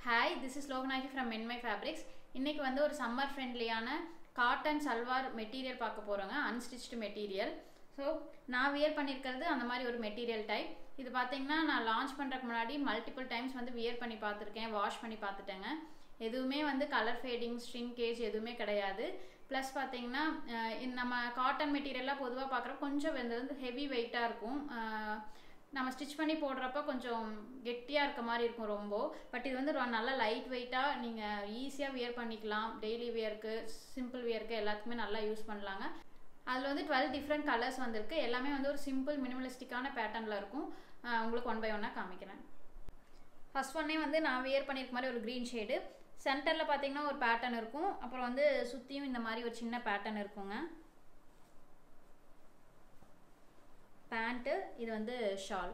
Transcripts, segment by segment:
hi this is Loganayaki from Menmai fabrics இன்றைக்கி வந்து ஒரு சம்மர் ஃப்ரெண்ட்லியான காட்டன் சல்வார் மெட்டீரியல் பார்க்க போகிறோங்க அன்ஸ்டிச்டு மெட்டீரியல் ஸோ நான் வியர் பண்ணியிருக்கிறது அந்த மாதிரி ஒரு மெட்டீரியல் டைப் இது பார்த்தீங்கன்னா நான் லான்ச் பண்ணுறதுக்கு முன்னாடி மல்டிபிள் டைம்ஸ் வந்து வியர் பண்ணி பார்த்துருக்கேன் வாஷ் பண்ணி பார்த்துட்டேங்க எதுவுமே வந்து கலர் ஃபேடிங் ஸ்ட்ரிங்கேஜ் எதுவுமே கிடையாது ப்ளஸ் பார்த்தீங்கன்னா அஹ் இந்த நம்ம காட்டன் மெட்டீரியல்லாம் பொதுவாக பார்க்குறோம் கொஞ்சம் வந்து வந்து ஹெவி வெயிட்டாக இருக்கும் அஹ் நம்ம ஸ்டிச் பண்ணி போடுறப்ப கொஞ்சம் கெட்டியாக இருக்க மாதிரி இருக்கும் ரொம்ப பட் இது வந்து ரொ- நல்லா லைட் வெயிட்டாக நீங்கள் ஈஸியாக வியர் பண்ணிக்கலாம் டெய்லி வியருக்கு சிம்பிள் வியருக்கு எல்லாத்துக்குமே நல்லா யூஸ் பண்ணலாங்க அதில் வந்து டுவெல் டிஃப்ரெண்ட் கலர்ஸ் வந்திருக்கு எல்லாமே வந்து ஒரு சிம்பிள் மினிமலிஸ்டிக்கான பேட்டர்னில் இருக்கும் அஹ் உங்களுக்கு ஒன் பை ஒன்னாக காமிக்கிறேன் ஃபர்ஸ்ட் ஒன்னே வந்து நான் வியர் பண்ணியிருக்க மாதிரி ஒரு க்ரீன் ஷேடு சென்டரில் பார்த்தீங்கன்னா ஒரு பேட்டர்ன் இருக்கும் அப்புறம் வந்து சுற்றியும் இந்த மாதிரி ஒரு சின்ன பேட்டர்ன் இருக்குங்க பேண்ட்டு இது வந்து ஷால்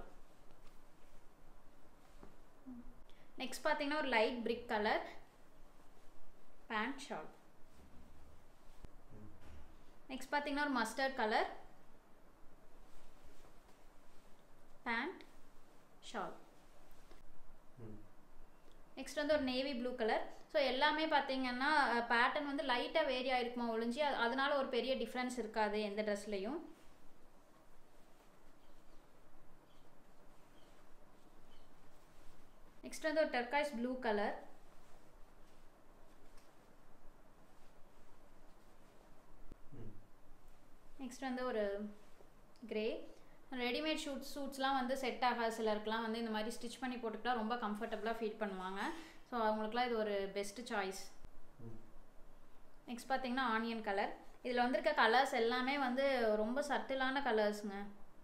நெக்ஸ்ட் பார்த்தீங்கன்னா ஒரு light brick colour pant shawl next பார்த்தீங்கன்னா ஒரு mustard colour pant shawl next வந்து ஒரு நேவி ப்ளூ கலர் ஸோ எல்லாமே பார்த்தீங்கன்னா பேட்டர்ன் வந்து லைட்டாக வேரி ஆயிருக்குமா ஒழிஞ்சு அது- அதனால ஒரு பெரிய டிஃப்ரென்ஸ் இருக்காது எந்த ட்ரெஸ்லையும் நெக்ஸ்ட் வந்து ஒரு டர்காய்ஸ் ப்ளூ கலர் நெக்ஸ்ட் வந்து ஒரு கிரே ரெடிமேட் ஷூட் சூட்ஸ்லாம் வந்து செட் ஆகாது சிலருக்குலாம் வந்து இந்த மாதிரி ஸ்டிச் பண்ணி போட்டுக்கிட்டா ரொம்ப கம்ஃபர்டபுளாக ஃபீல் பண்ணுவாங்க ஸோ அவங்களுக்குலாம் இது ஒரு பெஸ்ட் சாய்ஸ் நெக்ஸ்ட் பார்த்தீங்கன்னா ஆனியன் கலர் இதில் வந்திருக்க கலர்ஸ் எல்லாமே வந்து ரொம்ப சட்டிலான கலர்ஸுங்க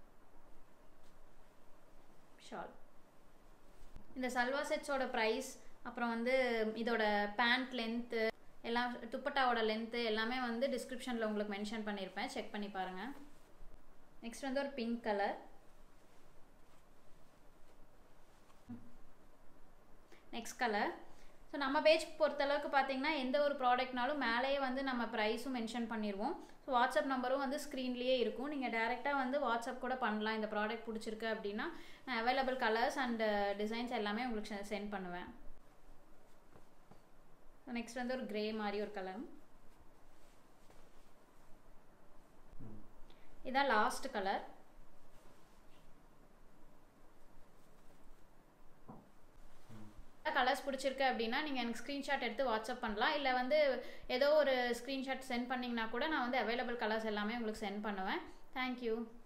ஷால் இந்த சல்வா செட்ஸோட ப்ரைஸ் அப்புறம் வந்து இதோட பேண்ட் லென்த்து எல்லாம் துப்பட்டாவோட லென்த்து எல்லாமே வந்து டிஸ்கிரிப்ஷனில் உங்களுக்கு மென்ஷன் பண்ணியிருப்பேன் செக் பண்ணி பாருங்கள் நெக்ஸ்ட் வந்து ஒரு pink colour next colour so நம்ம பேஜ் பொறுத்தளவுக்கு பார்த்தீங்கன்னா எந்த ஒரு ப்ராடக்ட்னாலும் மேலேயே வந்து நம்ம ப்ரைஸும் மென்ஷன் பண்ணிடுவோம் ஸோ வாட்ஸ்அப் நம்பரும் வந்து ஸ்க்ரீன்லேயே இருக்கும் நீங்கள் டேரெக்டாக வந்து வாட்ஸ்அப் கூட பண்ணலாம் இந்த ப்ராடக்ட் பிடிச்சிருக்கு அப்படின்னா நான் அவைலபிள் கலர்ஸ் அண்ட் டிசைன்ஸ் எல்லாமே உங்களுக்கு சென்ட் பண்ணுவேன் நெக்ஸ்ட் வந்து ஒரு கிரே மாதிரி ஒரு கலர் இதான் லாஸ்ட் கலர் கலர்ஸ் பிடிச்சிருக்கு அப்படின்னா நீங்கள் எனக்கு ஸ்க்ரீன்ஷாட் எடுத்து வாட்ஸ்அப் பண்ணலாம் இல்லை வந்து ஏதோ ஒரு ஸ்க்ரீன்ஷாட் சென்ட் பண்ணிங்கன்னா கூட நான் வந்து அவைலபிள் கலர்ஸ் எல்லாமே உங்களுக்கு சென்ட் பண்ணுவேன் தேங்க்யூ